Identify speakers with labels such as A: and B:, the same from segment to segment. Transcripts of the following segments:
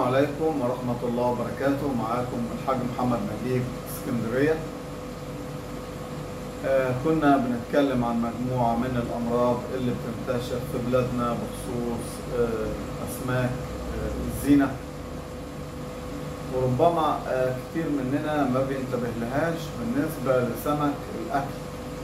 A: عليكم ورحمة الله وبركاته معاكم الحاج محمد نجيب اسكندرية آه كنا بنتكلم عن مجموعة من الأمراض اللي بتنتشر في بلادنا بخصوص آه أسماك آه الزينة وربما آه كتير مننا ما بينتبه لهاش بالنسبة لسمك الأكل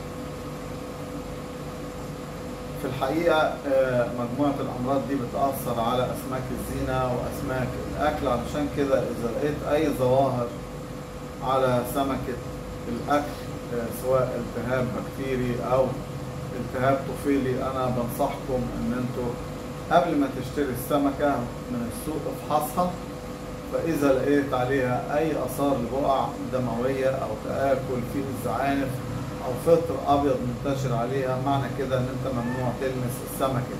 A: في الحقيقة آه، مجموعة الأمراض دي بتأثر على أسماك الزينة وأسماك الأكل علشان كده إذا لقيت أي ظواهر على سمكة الأكل آه، سواء التهاب بكتيري أو التهاب طفيلي أنا بنصحكم إن أنتوا قبل ما تشتري السمكة من السوق افحصها فإذا لقيت عليها أي آثار لبقع دموية أو تآكل في الزعانف او فطر ابيض منتشر عليها معنى كده ان انت ممنوع تلمس السمكه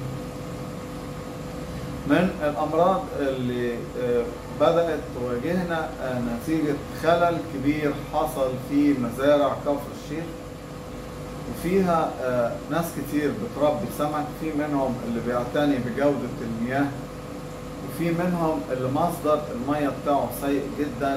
A: من الامراض اللي آه، بدات تواجهنا آه، نتيجه خلل كبير حصل في مزارع كفر الشيخ وفيها آه، ناس كتير بتربي سمك في منهم اللي بيعتني بجوده المياه وفي منهم اللي مصدر الميه بتاعه سيء جدا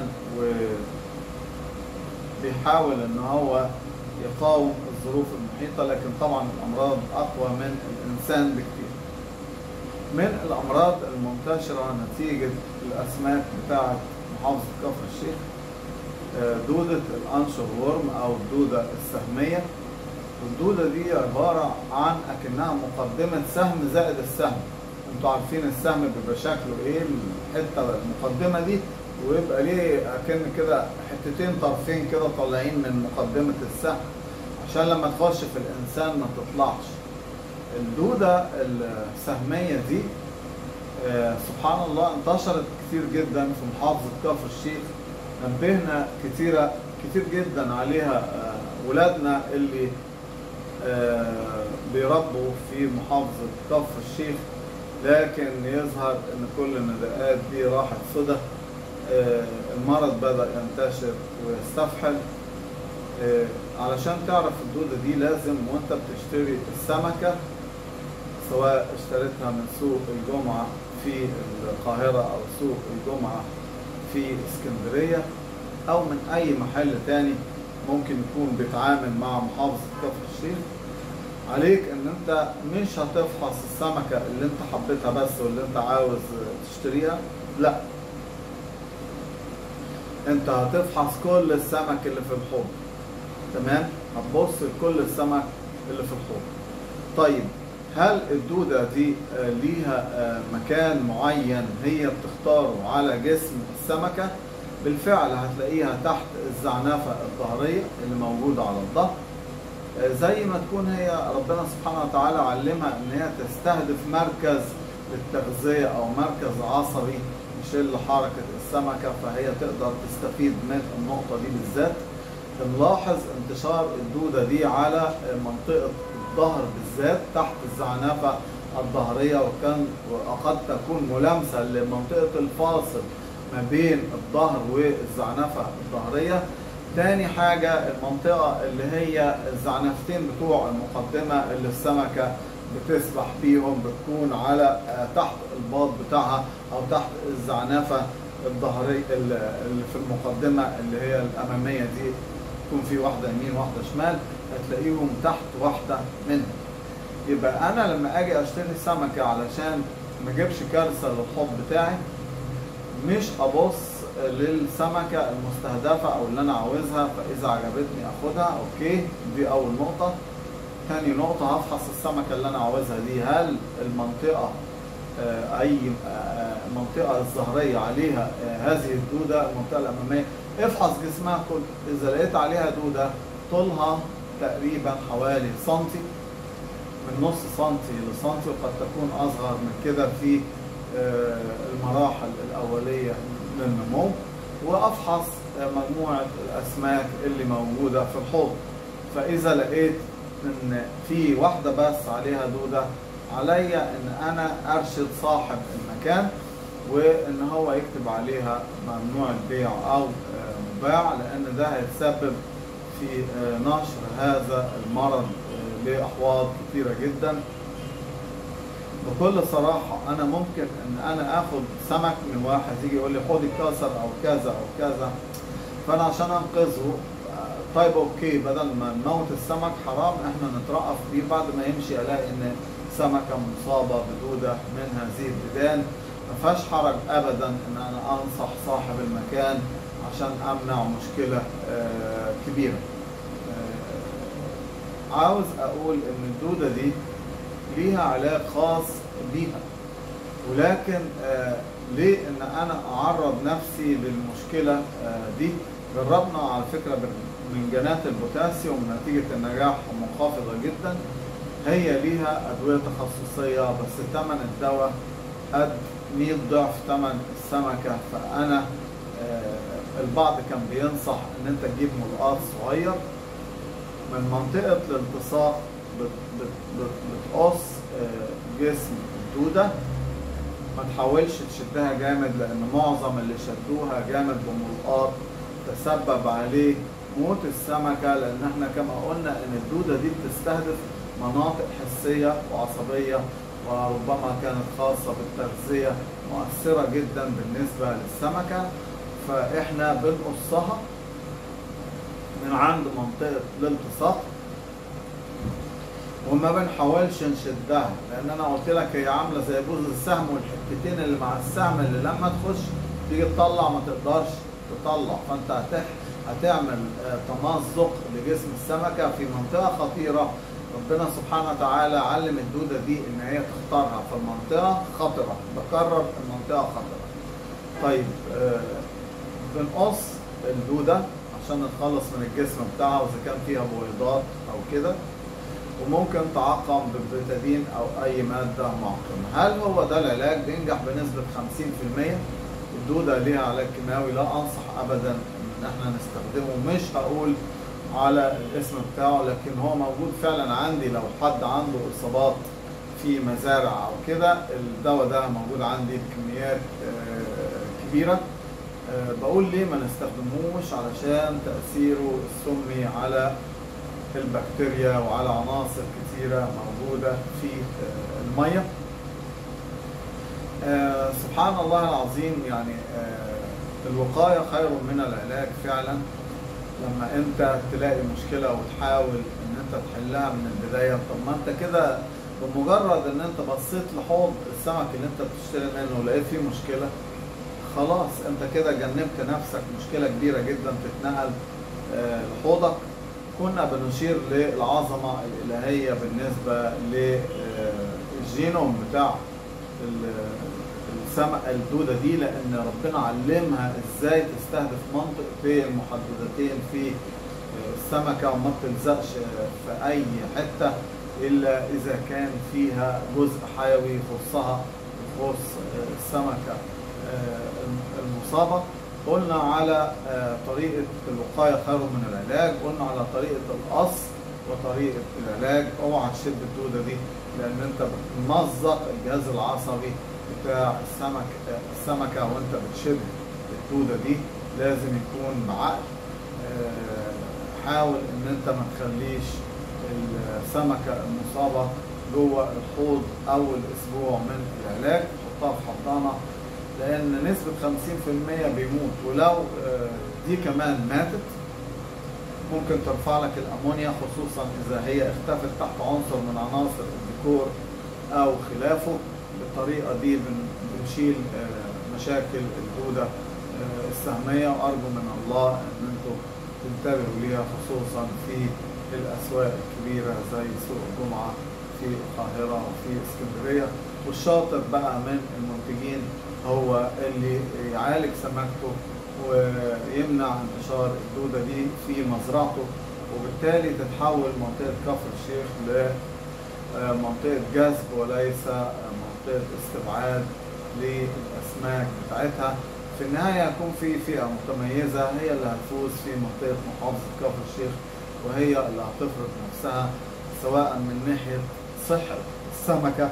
A: وبيحاول ان هو يقاوم الظروف المحيطة لكن طبعا الأمراض أقوى من الإنسان بكثير من الأمراض المنتشرة نتيجة الأسماك بتاعة محافظة كفر الشيخ آه، دودة الأنشر ورم أو الدودة السهمية والدودة دي عبارة عن أكنها مقدمة سهم زائد السهم انتوا عارفين السهم بيبقى شكله ايه الحتة المقدمة دي ويبقى ليه اكن كده حتتين طرفين كده طالعين من مقدمة السهم عشان لما تخش في الانسان ما تطلعش الدودة السهمية دي آه، سبحان الله انتشرت كتير جدا في محافظة كفر الشيخ نبهنا كتيرة كتير جدا عليها آه، ولادنا اللي آه، بيربوا في محافظة كفر الشيخ لكن يظهر ان كل النداءات دي راحت سدى آه، المرض بدأ ينتشر ويستفحل آه، علشان تعرف الدودة دي لازم وانت بتشتري السمكة سواء اشتريتها من سوق الجمعة في القاهرة أو سوق الجمعة في اسكندرية أو من أي محل تاني ممكن يكون بيتعامل مع محافظة كفر الشيخ عليك ان انت مش هتفحص السمكة اللي انت حبيتها بس واللي انت عاوز تشتريها لا انت هتفحص كل السمك اللي في الحوض تمام هتبص لكل السمك اللي في الحوض طيب هل الدودة دي آه، ليها آه، مكان معين هي بتختاره على جسم السمكة بالفعل هتلاقيها تحت الزعنفة الظهرية اللي موجودة على الظهر آه، زي ما تكون هي ربنا سبحانه وتعالى علمها ان هي تستهدف مركز للتغذية او مركز عصبي يشل حركة السمكة فهي تقدر تستفيد من النقطة دي بالذات بنلاحظ انتشار الدودة دي على منطقة الظهر بالذات تحت الزعنفة الظهرية وكان وقد تكون ملامسة لمنطقة الفاصل ما بين الظهر والزعنفة الظهرية تاني حاجة المنطقة اللي هي الزعنفتين بتوع المقدمة اللي السمكة بتسبح بيهم بتكون على آه، تحت الباط بتاعها او تحت الزعنفة الظهرية اللي في المقدمة اللي هي الأمامية دي تكون في واحدة يمين واحدة شمال هتلاقيهم تحت واحدة منهم يبقى أنا لما أجي أشتري سمكة علشان ما أجيبش كارثة للحوض بتاعي مش أبص للسمكة المستهدفة أو اللي أنا عاوزها فإذا عجبتني أخدها أوكي دي أول نقطة تاني نقطة هفحص السمكة اللي أنا عاوزها دي هل المنطقة آه، أي آه، منطقة الظهرية عليها آه، هذه الدودة المنطقة الأمامية افحص جسمها كله إذا لقيت عليها دودة طولها تقريبا حوالي سنتي من نص سنتي لسنتي وقد تكون أصغر من كده في آه، المراحل الأولية للنمو وأفحص آه، مجموعة الأسماك اللي موجودة في الحوض فإذا لقيت إن في واحدة بس عليها دودة عليا إن أنا أرشد صاحب المكان وإن هو يكتب عليها ممنوع البيع أو آه، مباع لأن ده هيتسبب في آه، نشر هذا المرض آه، لأحواض كثيرة جدا بكل صراحة أنا ممكن إن أنا آخد سمك من واحد يجي يقول لي خد اتكسر أو كذا أو كذا فأنا عشان أنقذه آه، طيب أوكي بدل ما نموت السمك حرام إحنا نترأف بيه بعد ما يمشي ألاقي إن سمكة مصابة بدودة من هذه الديدان ما فيهاش حرج أبدا إن أنا أنصح صاحب المكان عشان أمنع مشكلة آه، كبيرة آه، عاوز أقول إن الدودة دي ليها علاج خاص بيها ولكن آه ليه ان انا اعرض نفسي للمشكله آه دي جربنا على فكره منجنات البوتاسيوم نتيجه النجاح منخفضه جدا هي ليها ادويه تخصصيه بس ثمن الدواء قد 100 ضعف ثمن السمكه فانا آه البعض كان بينصح ان انت تجيب ملقاط صغير من منطقه الالتصاق بت- بت- بت- بتقص آه، جسم الدودة ما تحاولش تشدها جامد لأن معظم اللي شدوها جامد بملقاط تسبب عليه موت السمكة لأن احنا كما قلنا إن الدودة دي بتستهدف مناطق حسية وعصبية وربما كانت خاصة بالتغذية مؤثرة جدا بالنسبة للسمكة فإحنا بنقصها من عند منطقة الالتصاق وما بنحاولش نشدها لان انا قلت لك هي عامله زي بوز السهم والحتتين اللي مع السهم اللي لما تخش تيجي تطلع ما تقدرش تطلع فانت هتح هتعمل آه، تمزق لجسم السمكه في منطقه خطيره ربنا سبحانه وتعالى علم الدوده دي ان هي تختارها فالمنطقه خطره بكرر المنطقه خطره طيب آه، بنقص الدوده عشان نتخلص من الجسم بتاعها واذا كان فيها بويضات او كده وممكن تعقم بالبيتادين او اي ماده معقمه هل هو ده العلاج بينجح بنسبه 50% الدوده ليها علاج كيماوي لا انصح ابدا ان احنا نستخدمه مش هقول على الاسم بتاعه لكن هو موجود فعلا عندي لو حد عنده اصابات في مزارع او كده الدواء ده موجود عندي بكميات آه، كبيره آه، بقول ليه ما نستخدموش علشان تاثيره السمي على البكتيريا وعلى عناصر كثيرة موجودة في آه، المية آه، سبحان الله العظيم يعني آه، الوقاية خير من العلاج فعلا لما انت تلاقي مشكلة وتحاول ان انت تحلها من البداية طب ما انت كده بمجرد ان انت بصيت لحوض السمك اللي انت بتشتري منه ولقيت فيه مشكلة خلاص انت كده جنبت نفسك مشكلة كبيرة جدا تتنقل آه، لحوضك كنا بنشير للعظمة الإلهية بالنسبة للجينوم بتاع ال- السمك الدودة دي لأن ربنا علمها إزاي تستهدف منطقتين محددتين في السمكة وما بتلزقش في أي حتة إلا إذا كان فيها جزء حيوي يخصها يخص السمكة المصابة قلنا على آه، طريقة الوقاية خير من العلاج قلنا على طريقة القص وطريقة العلاج اوعى تشد الدودة دي لأن أنت بتمزق الجهاز العصبي بتاع السمك آه، السمكة وأنت بتشد الدودة دي لازم يكون بعقل آه، حاول إن أنت ما تخليش السمكة المصابة جوه الحوض أول أسبوع من العلاج حطها في حضانة لان نسبة 50% بيموت ولو آه، دي كمان ماتت ممكن ترفع لك الامونيا خصوصا اذا هي اختفت تحت عنصر من عناصر الديكور او خلافه بالطريقة دي بن- بنشيل آه، مشاكل الدودة آه، السهمية وارجو من الله ان انتم تنتبهوا ليها خصوصا في الاسواق الكبيرة زي سوق الجمعة في القاهرة وفي اسكندرية والشاطر بقى من المنتجين هو اللي يعالج سمكته ويمنع انتشار الدودة دي في مزرعته وبالتالي تتحول منطقة كفر الشيخ لمنطقة جذب وليس منطقة استبعاد للأسماك بتاعتها في النهاية يكون في فئة متميزة هي اللي هتفوز في منطقة محافظة كفر الشيخ وهي اللي هتفرض نفسها سواء من ناحية صحة السمكة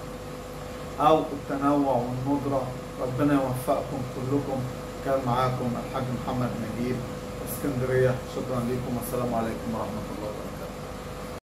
A: او التنوع والندرة ربنا يوفقكم كلكم كان معاكم الحاج محمد نجيب اسكندرية شكرا لكم والسلام عليكم ورحمة الله وبركاته